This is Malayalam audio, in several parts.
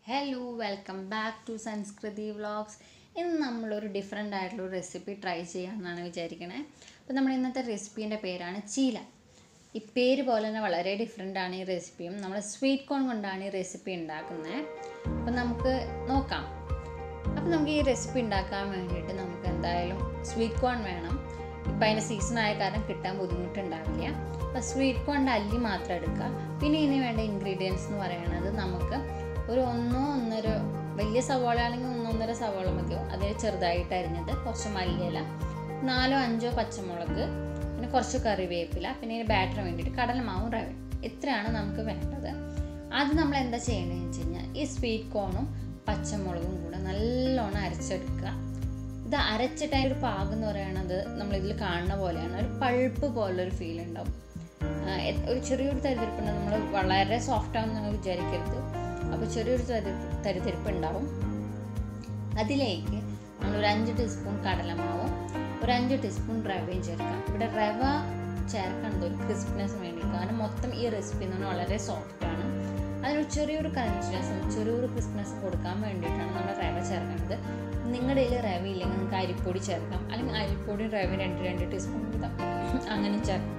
Hello welcome back to Samskruthi vlogs ഇന്ന് നമ്മളൊരു ഡിഫറെൻ്റ് ആയിട്ടുള്ള ഒരു റെസിപ്പി ട്രൈ ചെയ്യാമെന്നാണ് വിചാരിക്കണേ അപ്പോൾ നമ്മൾ ഇന്നത്തെ റെസിപ്പീൻ്റെ പേരാണ് ചീല ഈ പേര് പോലെ തന്നെ വളരെ ഡിഫറെൻ്റ് ആണ് ഈ റെസിപ്പിയും നമ്മൾ സ്വീറ്റ് കോൺ കൊണ്ടാണ് ഈ റെസിപ്പി ഉണ്ടാക്കുന്നത് അപ്പോൾ നമുക്ക് നോക്കാം അപ്പോൾ നമുക്ക് ഈ റെസിപ്പി ഉണ്ടാക്കാൻ വേണ്ടിയിട്ട് നമുക്ക് എന്തായാലും സ്വീറ്റ് കോൺ വേണം ഇപ്പം അതിൻ്റെ സീസൺ ആയ കാരണം കിട്ടാൻ ബുദ്ധിമുട്ടുണ്ടാവില്ല അപ്പോൾ സ്വീറ്റ് കോണിൻ്റെ അല്ലി മാത്രം എടുക്കുക പിന്നെ ഇതിന് വേണ്ട ഇൻഗ്രീഡിയൻസ് എന്ന് പറയുന്നത് നമുക്ക് ഒരു ഒന്നോ ഒന്നര വലിയ സവാള ആണെങ്കിൽ ഒന്നൊന്നര സവാള മതിയോ അതിൽ ചെറുതായിട്ട് അരിഞ്ഞത് കുറച്ച് മല്ലിയില നാലോ അഞ്ചോ പച്ചമുളക് പിന്നെ കുറച്ച് കറിവേപ്പില പിന്നെ ഇതിന് ബാറ്ററിന് വേണ്ടിയിട്ട് കടലമാവും റവ ഇത്രയാണ് നമുക്ക് വേണ്ടത് ആദ്യം നമ്മൾ എന്താ ചെയ്യേണ്ടതെന്ന് വെച്ച് കഴിഞ്ഞാൽ ഈ സ്വീറ്റ് കോണും പച്ചമുളകും കൂടെ നല്ലോണം അരച്ചെടുക്കുക ഇത് അരച്ചിട്ട് അതിൻ്റെ ഒരു പാകം എന്ന് പറയുന്നത് നമ്മളിതിൽ കാണുന്ന പോലെയാണ് ഒരു പൾപ്പ് പോലൊരു ഫീൽ ഉണ്ടാവും ആ, എ- ഒരു ചെറിയൊരു തരിതിരിപ്പുണ്ട് നമ്മൾ വളരെ സോഫ്റ്റ് ആവും നിങ്ങൾ വിചാരിക്കരുത് അപ്പോൾ ചെറിയൊരു തരി തരിതിരിപ്പ് ഉണ്ടാവും അതിലേക്ക് നമ്മൾ ഒരു അഞ്ച് ടീസ്പൂൺ കടലമാവും ഒരു അഞ്ച് ടീസ്പൂൺ റവയും ചേർക്കാം ഇവിടെ റവ ചേർക്കുന്നത് ഒരു ക്രിസ്പിനെസ് വേണ്ടി കാരണം മൊത്തം ഈ റെസിപ്പി എന്ന് പറഞ്ഞാൽ വളരെ സോഫ്റ്റ് ആണ് അതിനൊരു ചെറിയൊരു ക്രഞ്ചിനെസ്സും ചെറിയൊരു ക്രിസ്പിനെസ്സും കൊടുക്കാൻ വേണ്ടിയിട്ടാണ് നമ്മൾ റവ ചേർക്കുന്നത് നിങ്ങളുടെ കയ്യിൽ റവ ഇല്ലെങ്കിൽ നിങ്ങൾക്ക് അരിപ്പൊടി ചേർക്കാം അല്ലെങ്കിൽ അരിപ്പൊടി റവ രണ്ട് രണ്ട് ടീസ്പൂൺ വീതം അങ്ങനെ ചേർക്കാം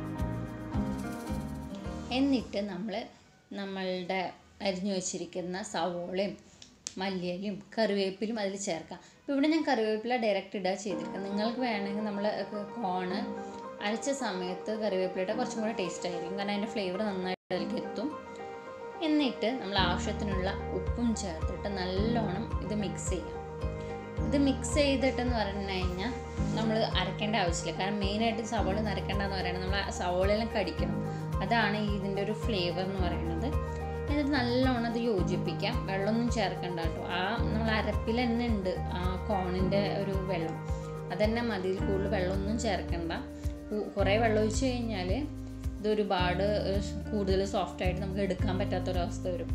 എന്നിട്ട് നമ്മൾ നമ്മളുടെ അരിഞ്ഞു വെച്ചിരിക്കുന്ന സവോളയും മല്ലിയിലും കറിവേപ്പിലും അതിൽ ചേർക്കാം ഇപ്പോൾ ഇവിടെ ഞാൻ കറിവേപ്പില ഡയറക്റ്റ് ഇടുക ചെയ്തിരിക്കുന്നത് നിങ്ങൾക്ക് വേണമെങ്കിൽ നമ്മൾ കോണ് അരച്ച സമയത്ത് കറിവേപ്പിലയുടെ കുറച്ചും കൂടെ ടേസ്റ്റ് ആയിരിക്കും കാരണം അതിൻ്റെ ഫ്ലേവർ നന്നായിട്ട് അതിലേക്ക് എത്തും എന്നിട്ട് നമ്മൾ ആവശ്യത്തിനുള്ള ഉപ്പും ചേർത്തിട്ട് നല്ലോണം ഇത് മിക്സ് ചെയ്യാം ഇത് മിക്സ് ചെയ്തിട്ടെന്ന് പറഞ്ഞു കഴിഞ്ഞാൽ നമ്മൾ അരക്കേണ്ട ആവശ്യമില്ല കാരണം മെയിനായിട്ട് സവോള ഒന്നും അരക്കേണ്ടെന്ന് പറയുന്നത് നമ്മൾ ആ സവോളയെല്ലാം കടിക്കണം അതാണ് ഈ ഇതിൻ്റെ ഒരു ഫ്ലേവർ എന്ന് പറയുന്നത് എന്നിട്ട് നല്ലോണം ഇത് യോജിപ്പിക്കാം വെള്ളമൊന്നും ചേർക്കണ്ട കേട്ടോ ആ നമ്മൾ അരപ്പിൽ തന്നെ ഉണ്ട് ആ കോണിൻ്റെ ഒരു വെള്ളം അതന്നെ മതി ഇതിൽ കൂടുതൽ വെള്ളമൊന്നും ചേർക്കണ്ട കു- കുറേ വെള്ളം ഒഴിച്ച് കഴിഞ്ഞാൽ ഇത് ഒരുപാട് കൂടുതൽ സോഫ്റ്റായിട്ട് നമുക്ക് എടുക്കാൻ പറ്റാത്തൊരവസ്ഥ വരും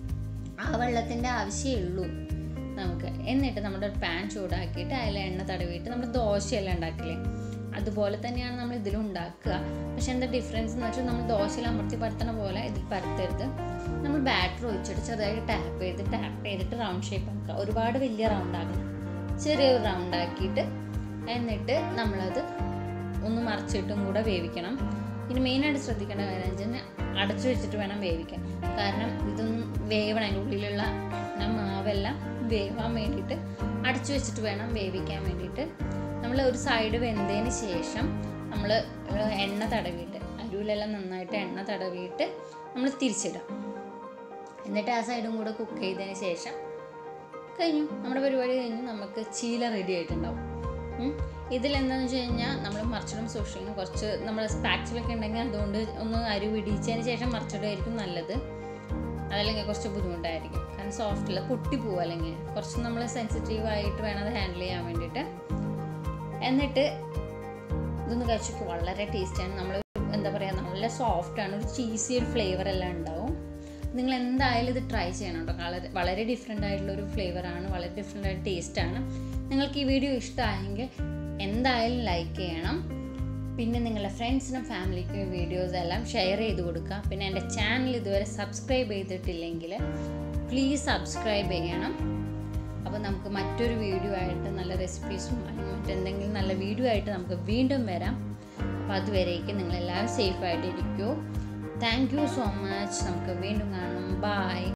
ആ വെള്ളത്തിൻ്റെ ആവശ്യമേ ഉള്ളൂ നമുക്ക് എന്നിട്ട് നമ്മുടെ ഒരു പാൻ ചൂടാക്കിയിട്ട് അതിൽ എണ്ണ തടവിയിട്ട് നമ്മൾ ദോശയെല്ലാം ഉണ്ടാക്കില്ലേ അതുപോലെ തന്നെയാണ് നമ്മൾ ഇതിലും ഉണ്ടാക്കുക പക്ഷെ എന്താ ഡിഫറൻസ് എന്ന് വെച്ചാൽ നമ്മൾ ദോശയിൽ അമർത്തി പരത്തണ പോലെ ഇതിൽ പരത്തരുത് നമ്മൾ ബാറ്റർ ഒഴിച്ചിട്ട് ചെറുതായിട്ട് ടാപ്പ് ചെയ്ത് ടാപ്പ് ചെയ്തിട്ട് റൗണ്ട് ഷേപ്പ് ആക്കുക ഒരുപാട് വലിയ റൗണ്ട് ആക്കണം ചെറിയൊരു റൗണ്ട് ആക്കിയിട്ട് എന്നിട്ട് നമ്മളത് ഒന്ന് മറിച്ചിട്ടും കൂടെ വേവിക്കണം ഇനി മെയിനായിട്ട് ശ്രദ്ധിക്കേണ്ട കാര്യം എന്ന് വെച്ചാൽ അടച്ചു വെച്ചിട്ട് വേണം വേവിക്കാൻ കാരണം ഇതൊന്നും വേവണം അതിൻ്റെ ഉള്ളിലുള്ള ആ മാവെല്ലാം വേവാൻ വേണ്ടിയിട്ട് അടച്ചു വെച്ചിട്ട് വേണം വേവിക്കാൻ വേണ്ടിയിട്ട് നമ്മൾ ഒരു സൈഡ് വെന്തതിന് ശേഷം നമ്മൾ എണ്ണ തടവിയിട്ട് അരുവിലെല്ലാം നന്നായിട്ട് എണ്ണ തടവിയിട്ട് നമ്മൾ തിരിച്ചിടാം എന്നിട്ട് ആ സൈഡും കൂടെ കുക്ക് ചെയ്തതിന് ശേഷം കഴിഞ്ഞു നമ്മുടെ പരിപാടി കഴിഞ്ഞ് നമുക്ക് ചീല റെഡി ആയിട്ടുണ്ടാവും ഉം. ഇതിലെന്താണെന്ന് വെച്ച് കഴിഞ്ഞാൽ നമ്മൾ മറിച്ചിടും സൂക്ഷിക്കണം കുറച്ച് നമ്മൾ സ്പാക്സിലൊക്കെ ഉണ്ടെങ്കിൽ അതുകൊണ്ട് ഒന്ന് അരി പിടിച്ചതിന് ശേഷം മറിച്ചിടുമായിരിക്കും നല്ലത് അതല്ലെങ്കിൽ കുറച്ച് ബുദ്ധിമുട്ടായിരിക്കും കാരണം സോഫ്റ്റിൽ പൊട്ടിപ്പോവും അല്ലെങ്കിൽ കുറച്ച് നമ്മൾ സെൻസിറ്റീവ് ആയിട്ട് വേണം അത് ഹാൻഡിൽ ചെയ്യാൻ വേണ്ടിയിട്ട് എന്നിട്ട് ഇതൊന്ന് കഴിച്ചപ്പോൾ വളരെ ടേസ്റ്റാണ് നമ്മൾ എന്താ പറയുക നല്ല സോഫ്റ്റാണ് ഒരു ചീസി ഒരു ഫ്ലേവർ എല്ലാം ഉണ്ടാവും നിങ്ങൾ എന്തായാലും ഇത് ട്രൈ ചെയ്യണം കേട്ടോ വളരെ വളരെ ഡിഫറെൻ്റ് ആയിട്ടുള്ള ഒരു ഫ്ലേവറാണ് വളരെ ഡിഫറെൻ്റ് ആയിട്ട് ടേസ്റ്റാണ് നിങ്ങൾക്ക് ഈ വീഡിയോ ഇഷ്ടമായെങ്കിൽ എന്തായാലും ലൈക്ക് ചെയ്യണം പിന്നെ നിങ്ങളുടെ ഫ്രണ്ട്സിനും ഫാമിലിക്കും വീഡിയോസ് എല്ലാം ഷെയർ ചെയ്ത് കൊടുക്കുക പിന്നെ എൻ്റെ ചാനൽ ഇതുവരെ സബ്സ്ക്രൈബ് ചെയ്തിട്ടില്ലെങ്കിൽ പ്ലീസ് സബ്സ്ക്രൈബ് ചെയ്യണം അപ്പോൾ നമുക്ക് മറ്റൊരു വീഡിയോ ആയിട്ട് നല്ല റെസിപ്പീസും അല്ലെങ്കിൽ മറ്റെന്തെങ്കിലും നല്ല വീഡിയോ ആയിട്ട് നമുക്ക് വീണ്ടും വരാം അപ്പോൾ അതുവരേക്കും നിങ്ങളെല്ലാവരും സേഫായിട്ട് ഇരിക്കൂ താങ്ക് യു സോ മച്ച് നമുക്ക് വീണ്ടും കാണും ബായ്